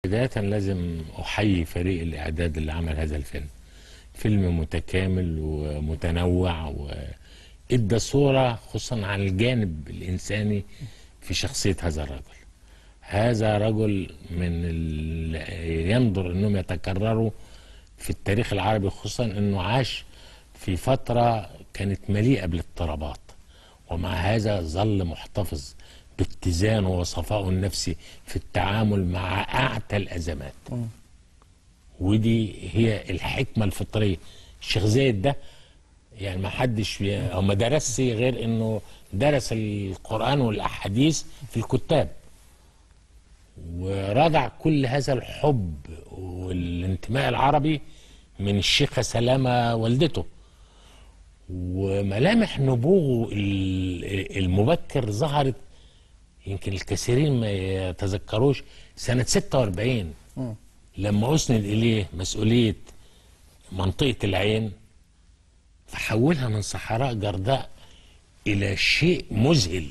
بداية لازم أحيي فريق الإعداد اللي عمل هذا الفيلم فيلم متكامل ومتنوع وإدى صورة خصوصا عن الجانب الإنساني في شخصية هذا الرجل هذا رجل من ال- ينظر أنهم يتكرروا في التاريخ العربي خصوصا أنه عاش في فترة كانت مليئة بالاضطرابات ومع هذا ظل محتفظ باتزانه وصفائه النفسي في التعامل مع أعتى الأزمات ودي هي الحكمة الفطرية الشيخ زايد ده يعني ما حدش او ما درسش غير انه درس القرآن والأحاديث في الكتاب ورضع كل هذا الحب والانتماء العربي من الشيخة سلامة والدته وملامح نبوغه ال- المبكر ظهرت يمكن الكثيرين ما يتذكروش سنة 46 لما أسند إليه مسؤولية منطقة العين فحولها من صحراء جرداء إلى شيء مذهل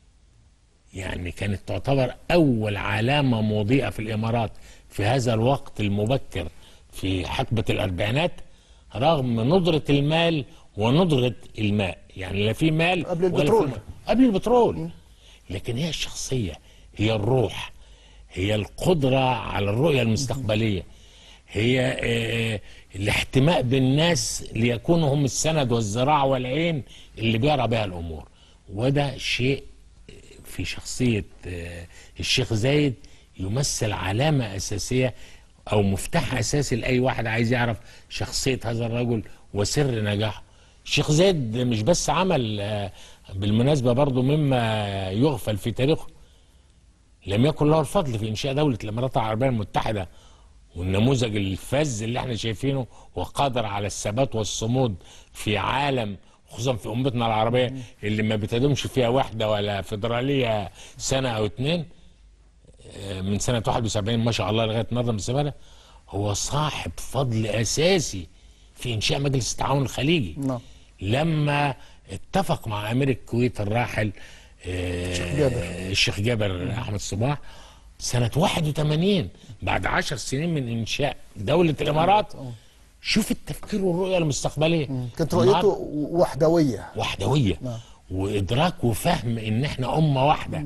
يعني كانت تعتبر أول علامة مضيئة في الإمارات في هذا الوقت المبكر في حقبة الأربعينات رغم ندرة المال وندرة الماء يعني لا في مال قبل ولا في البترول. ماء. قبل البترول لكن هي الشخصية هي الروح هي القدرة على الرؤية المستقبلية هي آه، الاحتماء بالناس ليكونوا هم السند والذراع والعين اللي بيرى بها الأمور وده شيء في شخصية آه، الشيخ زايد يمثل علامة أساسية أو مفتاح أساسي لأي واحد عايز يعرف شخصية هذا الرجل وسر نجاحه الشيخ زايد مش بس عمل آه، بالمناسبة برضو مما يغفل في تاريخه لم يكن له الفضل في إنشاء دولة الإمارات العربية المتحدة والنموذج الفذ اللي احنا شايفينه وقادر على الثبات والصمود في عالم خصوصا في امتنا العربيه اللي ما بتدومش فيها وحده ولا فيدراليه سنه او اتنين آه، من سنه 71 ما شاء الله لغايه النهارده مستمره هو صاحب فضل اساسي في انشاء مجلس التعاون الخليجي نعم. لما اتفق مع امير الكويت الراحل آه، الشيخ جابر. الشيخ جابر احمد صباح سنه 81 بعد 10 سنين من انشاء دوله الامارات شوف التفكير والرؤيه المستقبليه كانت النهار- رؤيته وحدويه وحدويه نعم. وادراك وفهم ان احنا امه واحده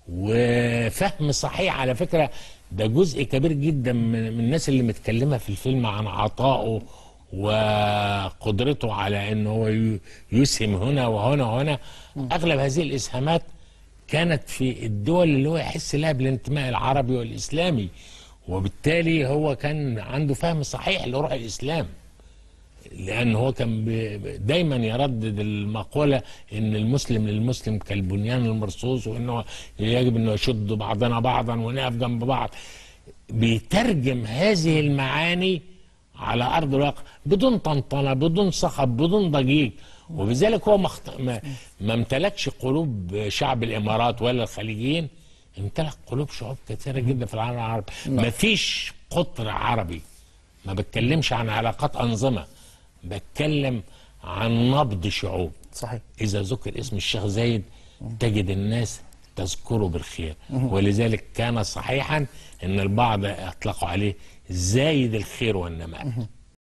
وفهم صحيح على فكره ده جزء كبير جدا من, من الناس اللي متكلمه في الفيلم عن عطائه وقدرته على ان هو ي- يسهم هنا وهنا وهنا اغلب هذه الاسهامات كانت في الدول اللي هو يحس لها بالانتماء العربي والاسلامي وبالتالي هو كان عنده فهم صحيح لروح الاسلام لان هو كان ب- دايما يردد المقوله ان المسلم للمسلم كالبنيان المرصوص وانه يجب انه يشد بعضنا بعضا ونقف جنب بعض بيترجم هذه المعاني على ارض الواقع بدون طنطنه بدون صخب بدون ضجيج وبذلك هو مخت... ما... ما امتلكش قلوب شعب الامارات ولا الخليجيين امتلك قلوب شعوب كثيره جدا في العالم العربي ما فيش قطر عربي ما بتكلمش عن علاقات انظمه بتكلم عن نبض شعوب صحيح إذا ذكر اسم الشيخ زايد تجد الناس تذكره بالخير ولذلك كان صحيحا أن البعض أطلقوا عليه زايد الخير والنماء